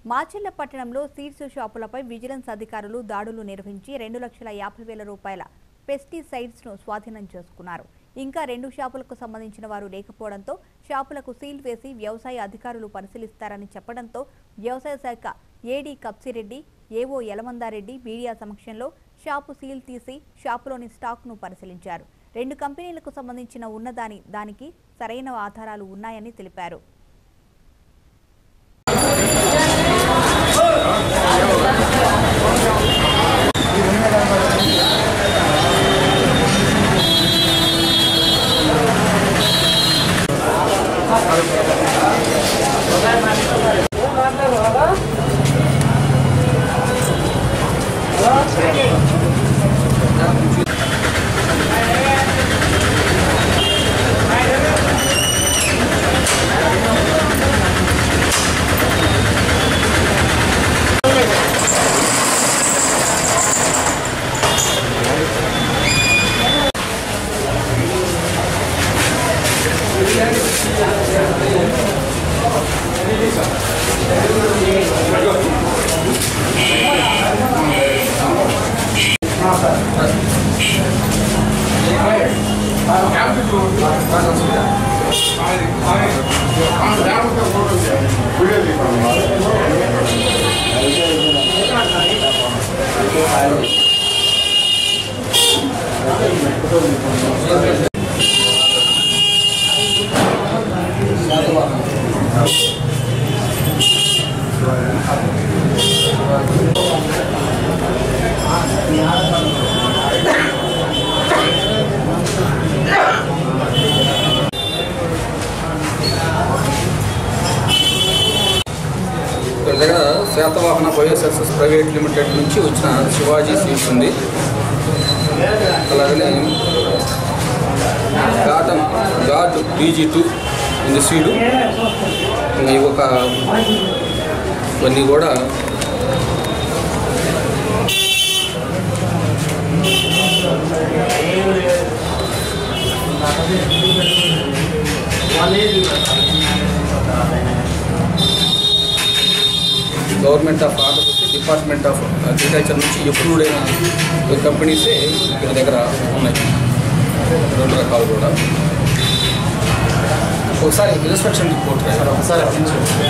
మాచెల్ల పట్టణంలో seeds షాపులపై vigilance అధికారులు దాడులు నిర్వహించి రెండు లక్షల యాభై వేల రూపాయల పెస్టిసైడ్స్ ను స్వాధీనం చేసుకున్నారు ఇంకా రెండు షాపులకు సంబంధించిన వారు లేకపోవడంతో షాపులకు సీల్ వేసి వ్యవసాయ అధికారులు పరిశీలిస్తారని చెప్పడంతో వ్యవసాయ శాఖ AD Kapsireddy AO Yalamandareddy media సమక్షంలో షాపు సీల్ తీసి షాపులోని స్టాక్ను పరిశీలించారు రెండు కంపెనీలకు సంబంధించిన ఉన్నదాని దానికి సరైన ఆధారాలు ఉన్నాయని తెలిపారు ఇక్కడ దగ్గర శాతవాహన బయోసెన్సెస్ ప్రైవేట్ లిమిటెడ్ నుంచి వచ్చిన శివాజీ స్వీట్స్ ఉంది అలాగనే గాటన్ గాడ్ బీజీ టూ ఉంది సీడు ఈ ఒక ఇవన్నీ కూడా government of Andhra Pradesh department of agriculture నుంచి అప్రూవ్డ్ అయిన కంపెనీసే ఇక్కడ దగ్గర ఉన్నాయి రెండు రకాలు కూడా ఒకసారి ఇన్స్పెక్షన్ రిపోర్ట్ రాయాలి.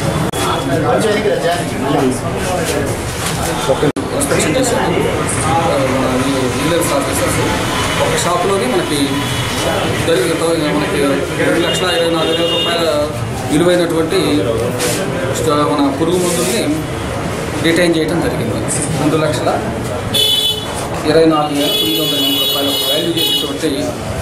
ఒక ఇన్స్పెక్షన్ చేశారు విజిలెన్స్ ఆఫీసర్స్ ఒక షాప్లోనే మనకి జరిగిన మనకి రెండు లక్షల ఇరవై నాలుగు వేల రూపాయల విలువైనటువంటి స్ట- మన పురుగు మందుల్ని డిటైన్ చేయడం జరిగింది రెండు లక్షల ఇరవై నాలుగు వేల తొమ్మిది వందల ఎనభై రూపాయల వాల్యూ చేసేటువంటి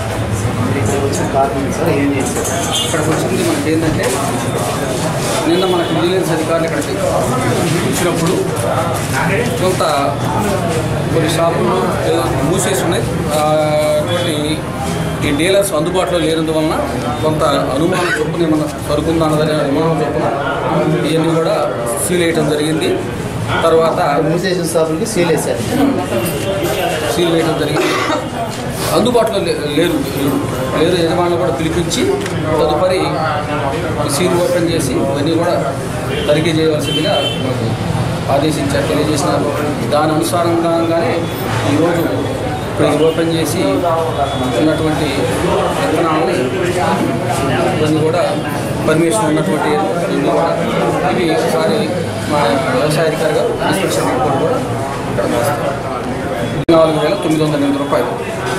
ఇక్కడికి వచ్చింది మనకి ఏంటంటే నిన్న మనకి విజిలెన్స్ అధికారులు ఇక్కడికి వచ్చినప్పుడు కొంత కొన్ని షాపులు ఏదో మూసేసి ఉన్నాయి ఆ, అటువంటి ఈ డీలర్స్ అందుబాటులో లేనందువలన కొంత అనుమానం చొప్పున ఏమన్నా సరుకుందా అన్నదనే అనుమానం చొప్పున ఇవన్నీ కూడా సీల్ వేయటం జరిగింది తర్వాత మూసేసిన షాపులకి సీల్ వేశారు సీల్ వేయడం జరిగింది అందుబాటులో లే- లేరు లేరు లేరు యజమానులు కూడా పిలిపించి తదుపరి సీల్ ఓపెన్ చేసి ఇవన్నీ కూడా తనిఖీ చేయవలసిందిగా మాకు ఆదేశించారు తెలియజేసినారు దాని అనుసారంగానే ఈరోజు ఇప్పుడు ఇది ఓపెన్ చేసి ఉన్నటువంటి విత్తనాలని ఇవన్నీ కూడా పర్మిషన్ ఉన్నటువంటి ఇవన్నీ కూడా ఇవి ఒకసారి మా వ్యవసాయ అధికారి గారు ఇన్స్పెక్షన్ రిపోర్ట్ కూడా ఇక్కడ రాస్తారు. నాలుగు వేల తొమ్మిది వందల ఎనిమిది రూపాయలు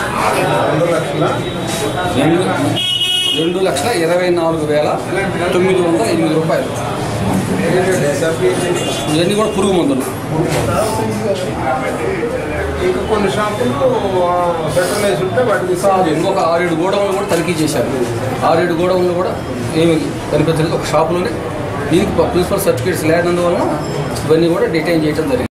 రెండు రెండు లక్షల ఇరవై నాలుగు వేల తొమ్మిది వందల ఎనిమిది రూపాయలు ఇవన్నీ కూడా పురుగు మందులు ఇంకా కొన్ని షాపులు సెటిల్ వేసి ఉంటే వాటికి కాదు ఇంకొక ఆరేడు గోడౌన్లు కూడా తనిఖీ చేశారు ఆరేడు గోడౌన్లు కూడా ఏమి కనిపించలేదు ఒక షాపులోనే దీనికి ప్రిన్సిపల్ సర్టిఫికేట్స్ లేనందువలన ఇవన్నీ కూడా డిటైన్ చేయడం జరిగింది